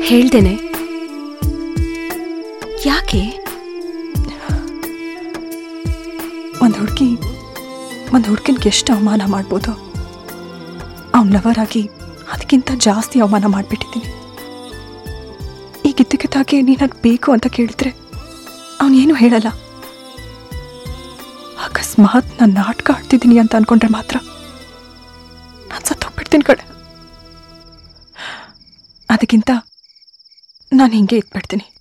ಹೇಳ್ದೇನೆ ಯಾಕೆ ಒಂದು ಹುಡುಗಿ ಒಂದು ಹುಡುಗಿನ್ಗೆ ಎಷ್ಟು ಅವಮಾನ ಮಾಡ್ಬೋದು ಅವ್ನ ಲವರ್ ಆಗಿ ಅದಕ್ಕಿಂತ ಜಾಸ್ತಿ ಅವಮಾನ ಮಾಡಿಬಿಟ್ಟಿದ್ದೀನಿ ಈಗ ಇದ್ದಕ್ಕಿದ್ದಾಗೆ ನೀನು ಅದು ಬೇಕು ಅಂತ ಕೇಳಿದ್ರೆ ಅವನೇನು ಹೇಳಲ್ಲ ಅಕಸ್ಮಾತ್ ನಾನು ನಾಟಕ ಆಡ್ತಿದ್ದೀನಿ ಅಂತ ಅನ್ಕೊಂಡ್ರೆ ಮಾತ್ರ ನಾನು ಸತ್ತೋಗ್ಬಿಡ್ತೀನಿ ಕಡೆ ಅದಕ್ಕಿಂತ ನಾನು ಹಿಂಗೆ ಇದ್ಬಿಡ್ತೀನಿ